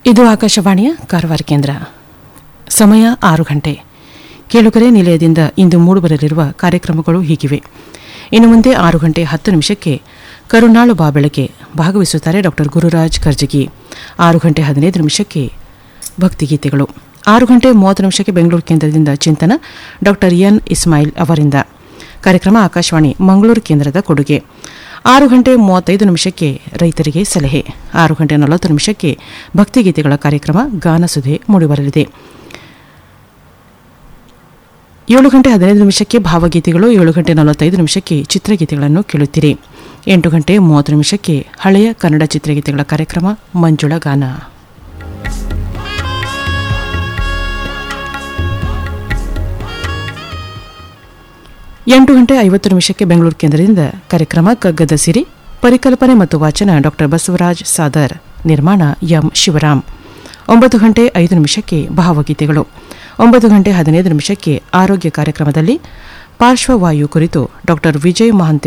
ಇದು ಆಕಾಶವಾಣಿಯ ಕಾರವಾರ ಕೇಂದ್ರ ಸಮಯ ಆರು ಗಂಟೆ ಕೇಳುಗರೆ ನಿಲಯದಿಂದ ಇಂದು ಮೂಡಿಬರಲಿರುವ ಕಾರ್ಯಕ್ರಮಗಳು ಹೀಗಿವೆ ಇನ್ನು ಮುಂದೆ ಆರು ಗಂಟೆ ಹತ್ತು ನಿಮಿಷಕ್ಕೆ ಕರುನಾಳು ಬಾ ಬೆಳಗ್ಗೆ ಭಾಗವಹಿಸುತ್ತಾರೆ ಡಾಕ್ಟರ್ ಗುರುರಾಜ್ ಕರ್ಜಗಿ ಆರು ಗಂಟೆ ಹದಿನೈದು ನಿಮಿಷಕ್ಕೆ ಭಕ್ತಿಗೀತೆಗಳು ಆರು ಗಂಟೆ ಮೂವತ್ತು ನಿಮಿಷಕ್ಕೆ ಬೆಂಗಳೂರು ಕೇಂದ್ರದಿಂದ ಚಿಂತನ ಡಾಕ್ಟರ್ ಎನ್ ಇಸ್ಮಾಯಿಲ್ ಅವರಿಂದ ಕಾರ್ಯಕ್ರಮ ಆಕಾಶವಾಣಿ ಮಂಗಳೂರು ಕೇಂದ್ರದ ಕೊಡುಗೆ ಆರು ಗಂಟೆ ಮೂವತ್ತೈದು ನಿಮಿಷಕ್ಕೆ ರೈತರಿಗೆ ಸಲಹೆ ಆರು ಗಂಟೆ ನಲವತ್ತು ನಿಮಿಷಕ್ಕೆ ಭಕ್ತಿಗೀತೆಗಳ ಕಾರ್ಯಕ್ರಮ ಗಾನಸುಧೆ ಮೂಡಿಬರಲಿದೆ ಏಳು ಗಂಟೆ ಹದಿನೈದು ನಿಮಿಷಕ್ಕೆ ಭಾವಗೀತೆಗಳು ಏಳು ಗಂಟೆ ನಲವತ್ತೈದು ನಿಮಿಷಕ್ಕೆ ಚಿತ್ರಗೀತೆಗಳನ್ನು ಕೇಳುತ್ತೀರಿ ಎಂಟು ಗಂಟೆ ಮೂವತ್ತು ನಿಮಿಷಕ್ಕೆ ಹಳೆಯ ಕನ್ನಡ ಚಿತ್ರಗೀತೆಗಳ ಕಾರ್ಯಕ್ರಮ ಮಂಜುಳ ಗಾನ ಎಂಟು ಗಂಟೆ ಐವತ್ತು ನಿಮಿಷಕ್ಕೆ ಬೆಂಗಳೂರು ಕೇಂದ್ರದಿಂದ ಕಾರ್ಯಕ್ರಮ ಕಗ್ಗದ ಸಿರಿ ಪರಿಕಲ್ಪನೆ ಮತ್ತು ವಾಚನ ಡಾಕ್ಟರ್ ಬಸವರಾಜ್ ಸಾದರ್ ನಿರ್ಮಾಣ ಎಂ ಶಿವರಾಮ್ ಒಂಬತ್ತು ಗಂಟೆ ಐದು ನಿಮಿಷಕ್ಕೆ ಭಾವಗೀತೆಗಳು ಒಂಬತ್ತು ಗಂಟೆ ಹದಿನೈದು ನಿಮಿಷಕ್ಕೆ ಆರೋಗ್ಯ ಕಾರ್ಯಕ್ರಮದಲ್ಲಿ ಪಾರ್ಶ್ವವಾಯು ಕುರಿತು ಡಾಕ್ಟರ್ ವಿಜಯ್ ಮಹಂತೆ